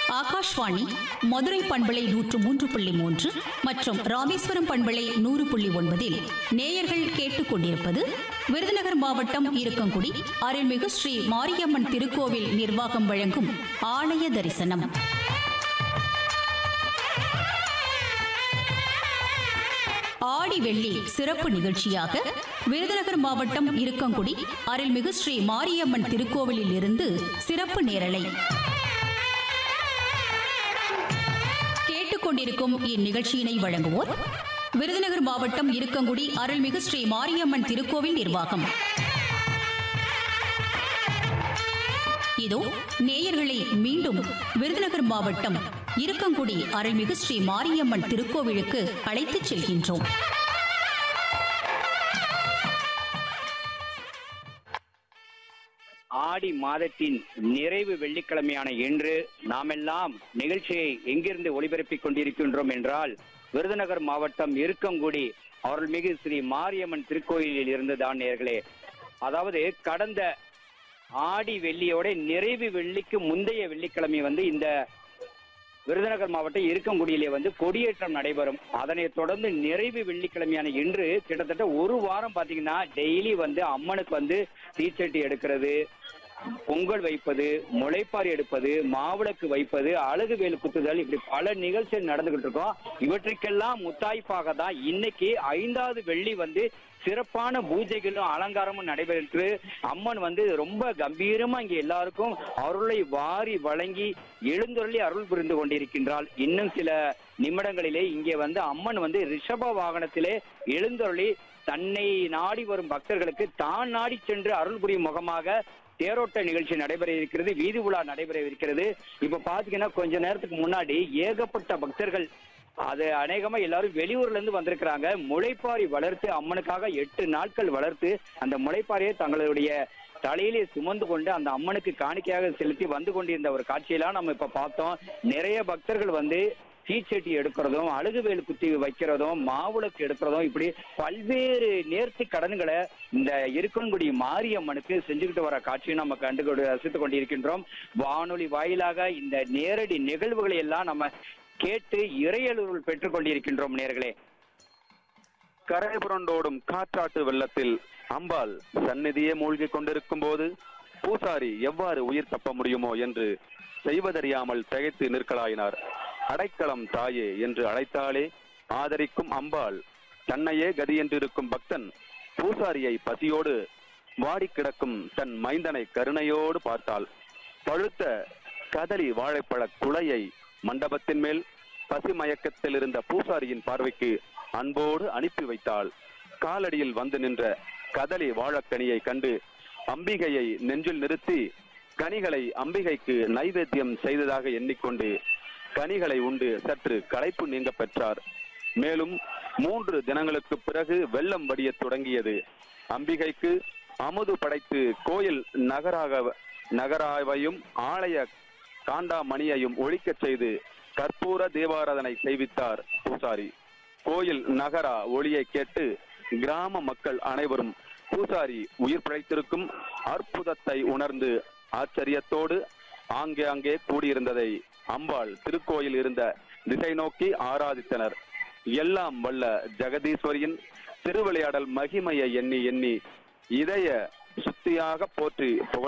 ஆகாஷ்வாணி மதுரை பண்பலை நூற்று மூன்று புள்ளி மூன்று மற்றும் ராமேஸ்வரம் பண்பலை நூறு புள்ளி ஒன்பதில் நேயர்கள் கேட்டுக்கொண்டிருப்பது விருதுநகர் மாவட்டம் இருக்கங்குடி அருள்மிகு ஸ்ரீ மாரியம்மன் திருக்கோவில் நிர்வாகம் வழங்கும் ஆலய தரிசனம் ஆடி வெள்ளி சிறப்பு நிகழ்ச்சியாக விருதுநகர் மாவட்டம் இருக்கங்குடி அருள்மிகு ஸ்ரீ மாரியம்மன் திருக்கோவிலில் இருந்து சிறப்பு நேரலை கேட்டுக்கொண்டிருக்கும் இந்நிகழ்ச்சியினை வழங்குவோர் விருதுநகர் மாவட்டம் இருக்கங்குடி அருள்மிகு ஸ்ரீ மாரியம்மன் திருக்கோவில் நிர்வாகம் இதோ நேயர்களை மீண்டும் விருதுநகர் மாவட்டம் இருக்கங்குடி அருள்மிகு ஸ்ரீ மாரியம்மன் திருக்கோவிலுக்கு அழைத்துச் செல்கின்றோம் ஆடி மாதத்தின் நிறைவு வெள்ளிக்கிழமையான இன்று நாமெல்லாம் நிகழ்ச்சியை எங்கிருந்து ஒளிபரப்பிக் கொண்டிருக்கின்றோம் என்றால் விருதுநகர் மாவட்டம் இருக்கங்குடி அருள்மிகு ஸ்ரீ மாரியம்மன் திருக்கோயிலில் இருந்து தான் நேர்களே அதாவது கடந்த ஆடி வெள்ளியோட நிறைவு வெள்ளிக்கு முந்தைய வெள்ளிக்கிழமை வந்து இந்த விருதுநகர் மாவட்டம் இருக்கங்குடியிலே வந்து கொடியேற்றம் நடைபெறும் அதனைத் தொடர்ந்து நிறைவு வெள்ளிக்கிழமையான இன்று கிட்டத்தட்ட ஒரு வாரம் பாத்தீங்கன்னா டெய்லி வந்து அம்மனுக்கு வந்து தீச்சட்டி எடுக்கிறது பொங்கல் வைப்பது முளைப்பாரி எடுப்பது மாவிளக்கு வைப்பது அழகு வேலு குத்துதல் இப்படி பல நிகழ்ச்சிகள் நடந்துகிட்டு இருக்கோம் இவற்றுக்கெல்லாம் முத்தாய்ப்பாக தான் இன்னைக்கு ஐந்தாவது வெள்ளி வந்து சிறப்பான பூஜைகளும் அலங்காரமும் நடைபெற்று அம்மன் வந்து ரொம்ப கம்பீரமா இங்க எல்லாருக்கும் அருளை வாரி வழங்கி எழுந்தருளி அருள் புரிந்து கொண்டிருக்கின்றாள் இன்னும் சில நிமிடங்களிலே இங்கே வந்து அம்மன் வந்து ரிஷப வாகனத்திலே எழுந்தருளி தன்னை நாடி வரும் பக்தர்களுக்கு தான் நாடி சென்று அருள் புரியும் முகமாக தேரோட்ட நிகழ்ச்சி நடைபெற இருக்கிறது வீதி உலா நடைபெற இருக்கிறது இப்ப பாத்தீங்கன்னா கொஞ்ச நேரத்துக்கு முன்னாடி ஏகப்பட்ட பக்தர்கள் அது அநேகமா எல்லாரும் வெளியூர்ல இருந்து வந்திருக்கிறாங்க முளைப்பாரி வளர்த்து அம்மனுக்காக எட்டு நாட்கள் வளர்த்து அந்த முளைப்பாரியை தங்களுடைய தலையிலே சுமந்து கொண்டு அந்த அம்மனுக்கு காணிக்கையாக செலுத்தி வந்து கொண்டிருந்த ஒரு காட்சியெல்லாம் நம்ம இப்ப பார்த்தோம் நிறைய பக்தர்கள் வந்து தீச்சட்டி எடுக்கிறதும் அழுகுவேல் குத்தி வைக்கிறதும் மாவுளக்கு எடுக்கிறதும் இப்படி பல்வேறு நேர்த்தி கடன்களை இந்த இருக்கன்குடி மாரியம்மனுக்கு செஞ்சுக்கிட்டு வர காட்சியை நம்ம கண்டு கொண்டு ரசித்துக் கொண்டிருக்கின்றோம் வானொலி வாயிலாக இந்த நேரடி நிகழ்வுகளை எல்லாம் நம்ம கேட்டு இறையலுருள் பெற்றுக் கொண்டிருக்கின்றோம் நேர்களே கரை புரண்டோடும் காற்றாட்டு வெள்ளத்தில் அம்பாள் சந்நிதியே மூழ்கிக் கொண்டிருக்கும் போது பூசாரி எவ்வாறு உயிர் தப்ப முடியுமோ என்று செய்வதறியாமல் திகைத்து நிற்கலாயினார் அடைக்கலம் தாயே என்று அழைத்தாலே ஆதரிக்கும் அம்பாள் தன்னையே கதி என்றிருக்கும் பக்தன் பூசாரியை பசியோடு வாடி கிடக்கும் தன் மைந்தனை கருணையோடு பார்த்தாள் பழுத்த கதலி வாழைப்பழ குலையை மண்டபத்தின் மேல் பசி மயக்கத்தில் இருந்த பூசாரியின் பார்வைக்கு அன்போடு அனுப்பி வைத்தாள் காலடியில் வந்து நின்ற கதலி வாழைக்கனியை கண்டு அம்பிகையை நெஞ்சில் நிறுத்தி கனிகளை அம்பிகைக்கு நைவேத்தியம் செய்ததாக எண்ணிக்கொண்டு கனிகளை உண்டு சற்று களைப்பு நீங்க பெற்றார் மேலும் மூன்று தினங்களுக்கு பிறகு வெள்ளம் வடியத் தொடங்கியது அம்பிகைக்கு அமுது படைத்து கோயில் நகராக நகராவையும் ஆலய காண்டாமணியையும் ஒழிக்கச் செய்து கற்பூர தேவாராதனை செய்வித்தார் பூசாரி கோயில் நகரா ஒளியை கேட்டு கிராம மக்கள் அனைவரும் பூசாரி உயிர் பிழைத்திருக்கும் அற்புதத்தை உணர்ந்து ஆச்சரியத்தோடு ஆங்கே அங்கே கூடியிருந்ததை அம்பாள் திருக்கோயில் இருந்த திசை நோக்கி ஆராதித்தனர் எல்லாம் வல்ல ஜெகதீஸ்வரியின் திருவிளையாடல் மகிமையை எண்ணி எண்ணி இதய சுத்தியாக போற்றி புகழ்